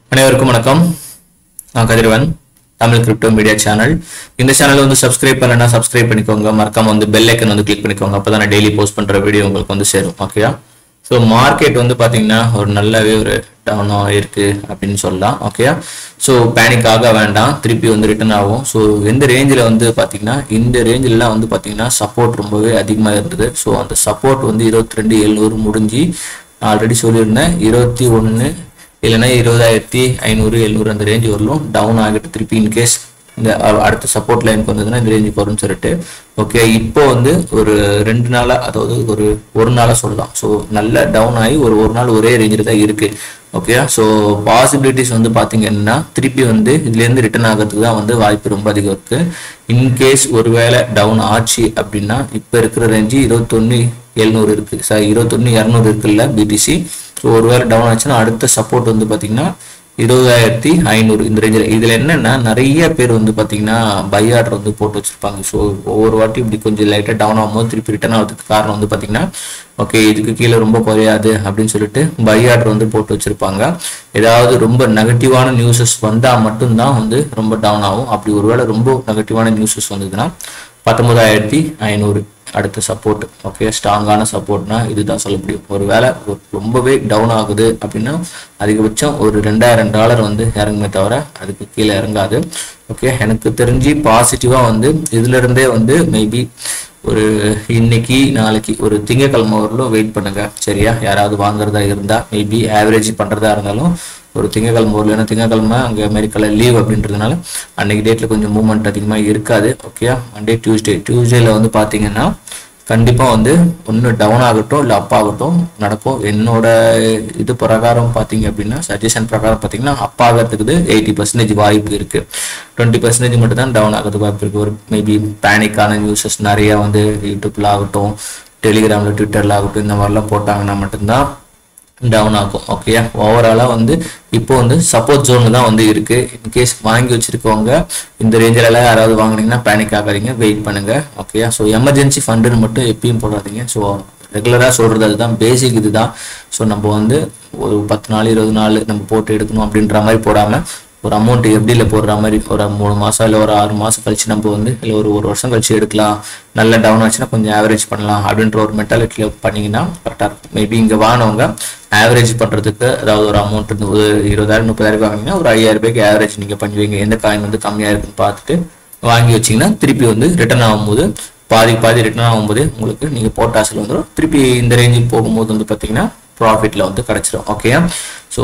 அனைவருக்கும் வணக்கம் நான் Kathiravan Tamil crypto media channel இந்த சேனல் வந்து சப்ஸ்கிரைப் பண்ணலன்னா சப்ஸ்கிரைப் பண்ணிக்கோங்க மறக்காம வந்து பெல் ஐக்கன் வந்து கிளிக் பண்ணிக்கோங்க அப்பதான் நான் டெய்லி போஸ்ட் பண்ற வீடியோ உங்களுக்கு வந்து சேரும் ஓகேயா ஸோ மார்க்கெட் வந்து பாத்தீங்கன்னா ஒரு நல்லாவே ஒரு டவுன் இருக்கு அப்படின்னு சொல்லலாம் ஓகேயா ஸோ பேனிக் ஆக வேண்டாம் திருப்பி வந்து ரிட்டர்ன் ஆகும் ஸோ எந்த ரேஞ்சில் வந்து பாத்தீங்கன்னா இந்த ரேஞ்சிலலாம் வந்து பாத்தீங்கன்னா சப்போர்ட் ரொம்பவே அதிகமாக இருந்தது ஸோ அந்த சப்போர்ட் வந்து இருபத்தி ரெண்டு எழுநூறு முடிஞ்சு ஆல்ரெடி சொல்லியிருந்தேன் இருபத்தி ஒன்று இல்லைன்னா இருபதாயிரத்தி ஐநூறு எழுநூறு அந்த ரேஞ்ச் வரலும் டவுன் ஆகிட்டு திருப்பி இன்கேஸ் இந்த அ- அடுத்த சப்போர்ட் லைனுக்கு வந்ததுன்னா இந்த ரேஞ்சுக்கு வரும்னு சொல்லிட்டு ஓகே இப்போ வந்து ஒரு ரெண்டு நாளா அதாவது ஒரு ஒரு நாளா சொல்லலாம் ஸோ நல்ல டவுன் ஆகி ஒரு ஒரு நாள் ஒரே ரேஞ்சில் தான் இருக்கு ஓகே ஸோ பாசிபிலிட்டிஸ் வந்து பாத்தீங்கன்னா திருப்பி வந்து இதுலேருந்து ரிட்டர்ன் ஆகிறதுக்கு தான் வந்து வாய்ப்பு ரொம்ப அதிகம் இருக்கு இன்கேஸ் ஒருவேளை டவுன் ஆச்சு அப்படின்னா இப்போ இருக்கிற ரேஞ்சு இருபத்தொன்னு எழுநூறு இருக்கு சாரி இருபத்தொன்னு இரநூறு இருக்குல்ல பிடிசி ஸோ ஒருவேளை டவுன் ஆச்சுன்னா அடுத்த சப்போர்ட் வந்து பார்த்தீங்கன்னா இருபதாயிரத்தி ஐநூறு இந்த ரேஞ்சில் இதில் என்னன்னா நிறைய பேர் வந்து பார்த்தீங்கன்னா பை ஆர்டர் வந்து போட்டு வச்சிருப்பாங்க ஸோ ஒவ்வொரு வாட்டி இப்படி கொஞ்சம் லைட்டாக டவுன் ஆகும்போது திருப்பி ரிட்டர்ன் ஆகிறதுக்கு காரணம் வந்து பார்த்தீங்கன்னா ஓகே இதுக்கு கீழே ரொம்ப குறையாது அப்படின்னு சொல்லிட்டு பை ஆர்டர் வந்து போட்டு வச்சிருப்பாங்க ஏதாவது ரொம்ப நெகட்டிவான நியூஸஸ் வந்தால் மட்டும்தான் வந்து ரொம்ப டவுன் ஆகும் அப்படி ஒருவேளை ரொம்ப நெகட்டிவான நியூஸஸ் வந்ததுன்னா பத்தொன்பதாயிரத்தி ஐநூறு அடுத்த சப்போர்ட் ஓகே ஸ்ட்ராங்கான சப்போர்ட்னா இதுதான் சொல்ல முடியும் ஒருவேளை ஒரு- ரொம்பவே டவுன் ஆகுது அப்படின்னா அதிகபட்சம் ஒரு ரெண்டாயிரம் டாலர் வந்து இறங்குமே தவிர அதுக்கு கீழே இறங்காது ஓகே எனக்கு தெரிஞ்சு பாசிட்டிவா வந்து இதுல இருந்தே வந்து மேபி ஒரு இன்னைக்கு நாளைக்கு ஒரு திங்கக்கிழமை வரலும் வெயிட் பண்ணுங்க சரியா யாராவது வாங்குறதா இருந்தா மேபி ஆவரேஜ் பண்றதா இருந்தாலும் ஒரு திங்கக்கிழமை வரல ஏன்னா திங்கக்கிழமை அங்கே அமெரிக்காவில் லீவ் அப்படின்றதுனால அன்னைக்கு டேட்டில் கொஞ்சம் மூவ்மெண்ட் அதிகமாக இருக்காது ஓகே மண்டே டியூஸ்டே டியூஸ்டேல வந்து பார்த்தீங்கன்னா கண்டிப்பாக வந்து ஒன்று டவுன் ஆகட்டும் இல்லை அப் ஆகட்டும் நடக்கும் என்னோட இது பிரகாரம் பார்த்தீங்க அப்படின்னா சஜஷன் பிரகாரம் பார்த்தீங்கன்னா அப் ஆகிறதுக்கு எயிட்டி பர்சன்டேஜ் வாய்ப்பு இருக்குது டுவெண்ட்டி பர்சன்டேஜ் மட்டும் தான் டவுன் ஆகிறதுக்கு வாய்ப்பு இருக்குது ஒரு மேபி பேனிக்கான நியூஸஸ் நிறையா வந்து யூடியூப்ல ஆகட்டும் டெலிகிராமில் ட்விட்டரில் ஆகட்டும் இந்த மாதிரிலாம் போட்டாங்கன்னா மட்டும்தான் டவுன் ஆகும் ஓகே ஓவராலா வந்து இப்போ வந்து சப்போர்ட் ஜோன் தான் வந்து இருக்கு இன்கேஸ் வாங்கி வச்சிருக்கவங்க இந்த ரேஞ்சில எல்லாம் யாராவது வாங்குனீங்கன்னா பேனிக் ஆகாதீங்க வெயிட் பண்ணுங்க ஓகே ஸோ எமர்ஜென்சி ஃபண்டுன்னு மட்டும் எப்பயும் போடாதீங்க ஸோ ரெகுலராக சொல்றது அதுதான் பேசிக் இதுதான் ஸோ நம்ம வந்து ஒரு பத்து நாள் இருபது நாள் நம்ம போட்டு எடுக்கணும் அப்படின்ற மாதிரி போடாம ஒரு அமௌண்ட் எப்படியில் போடுற மாதிரி ஒரு மூணு மாசம் இல்லை ஒரு ஆறு மாசம் கழிச்சு நம்ம வந்து இல்லை ஒரு ஒரு வருஷம் கழிச்சு எடுக்கலாம் நல்ல டவுன் ஆச்சுன்னா கொஞ்சம் ஆவரேஜ் பண்ணலாம் அப்படின்ற ஒரு மென்டாலிட்டியில் பண்ணீங்கன்னா கரெக்டாக இருக்கும் மேபி இங்கே வாங்கினவங்க ஆவரேஜ் பண்ணுறதுக்கு அதாவது ஒரு அமௌண்ட் ஒரு இருபதாயிரம் முப்பதாயிரம் வாங்கினீங்கன்னா ஒரு ஐயாயிரம் ரூபாய்க்கு ஆவரேஜ் நீங்கள் பண்ணுவீங்க எந்த காயின் வந்து கம்மியாக இருக்குன்னு பார்த்துட்டு வாங்கி வச்சீங்கன்னா திருப்பி வந்து ரிட்டர்ன் ஆகும்போது பாதி பாதி ரிட்டர்ன் ஆகும்போது உங்களுக்கு நீங்கள் போட்ட ஆசையில் வந்துடும் திருப்பி இந்த ரேஞ்சுக்கு போகும்போது வந்து பார்த்தீங்கன்னா ப்ராஃபிட்டில் வந்து கிடச்சிரும் ஓகே ஸோ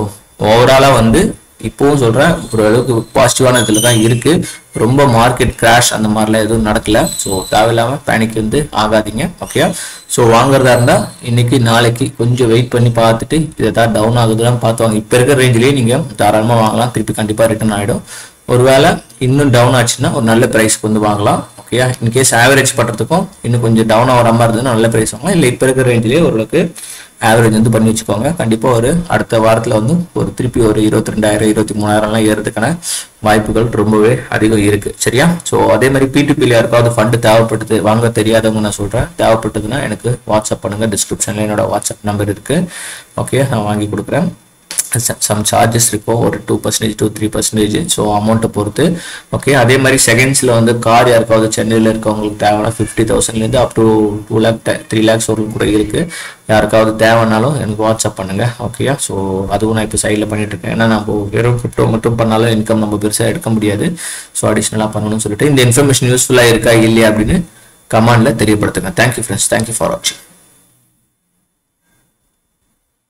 ஓவராலாக வந்து இப்போவும் சொல்கிறேன் ஒரு அளவுக்கு பாசிட்டிவான இதில் தான் இருக்கு ரொம்ப மார்க்கெட் கிராஷ் அந்த மாதிரிலாம் எதுவும் நடக்கல ஸோ தேவையில்லாமல் பேனிக் வந்து ஆகாதீங்க ஓகே ஸோ வாங்குறதா இருந்தால் இன்னைக்கு நாளைக்கு கொஞ்சம் வெயிட் பண்ணி பார்த்துட்டு இதை தான் டவுன் ஆகுதுலாம் பார்த்து வாங்க இப்போ இருக்கிற ரேஞ்சிலேயே நீங்கள் தாராளமாக வாங்கலாம் திருப்பி கண்டிப்பாக ரிட்டர்ன் ஆகிடும் ஒருவேளை இன்னும் டவுன் ஆச்சுன்னா ஒரு நல்ல ப்ரைஸ்க்கு வந்து வாங்கலாம் ஓகேயா இன்கேஸ் ஆவரேஜ் பண்ணுறதுக்கும் இன்னும் கொஞ்சம் டவுன் ஆகிற மாதிரி இருந்ததுன்னா நல்ல ப்ரைஸ் வாங்கலாம் இல்லை இப்போ இருக்கிற ரேஞ்சிலேயே ஓரளவுக்கு ஆவரேஜ் வந்து பண்ணி வச்சுக்கோங்க கண்டிப்பாக ஒரு அடுத்த வாரத்தில் வந்து ஒரு திருப்பி ஒரு இருபத்தி ரெண்டாயிரம் இருபத்தி மூணாயிரம்லாம் ஏறதுக்கான வாய்ப்புகள் ரொம்பவே அதிகம் இருக்கு சரியா ஸோ அதே மாதிரி பிடிபியில் யாருக்காவது ஃபண்டு தேவைப்பட்டது வாங்க தெரியாதவங்க நான் சொல்கிறேன் தேவைப்பட்டதுன்னா எனக்கு வாட்ஸ்அப் பண்ணுங்க டிஸ்கிரிப்ஷனில் என்னோட வாட்ஸ்அப் நம்பர் இருக்கு ஓகே நான் வாங்கி கொடுக்குறேன் சம் சார்ஜஸ் இருக்கும் ஒரு two percentage two three percentage so அமௌண்ட்டை பொறுத்து ஓகே அதே மாதிரி செகண்ட்ஸில் வந்து கார் யாருக்காவது சென்னையில் இருக்கவங்களுக்கு தேவைன்னா ஃபிஃப்டி தௌசண்ட்லேருந்து up to two lakh three lakhs ஒரு கூட இருக்குது யாருக்காவது தேவைன்னாலும் எனக்கு வாட்ஸ்அப் பண்ணுங்க ஓகேயா ஸோ அதுவும் நான் இப்போ சைடில் பண்ணிட்டு இருக்கேன் ஏன்னா நம்ம வெறும் கிரிப்டோ மட்டும் பண்ணாலும் இன்கம் நம்ம பெருசாக எடுக்க முடியாது ஸோ அடிஷ்னலாக பண்ணணும்னு சொல்லிட்டு இந்த இன்ஃபர்மேஷன் யூஸ்ஃபுல்லாக இருக்கா இல்லையா அப்படின்னு கமெண்ட்ல தெரியப்படுத்துங்க தேங்க்யூ ஃப்ரெண்ட்ஸ் தேங்க்யூ ஃபார் வாட்சிங்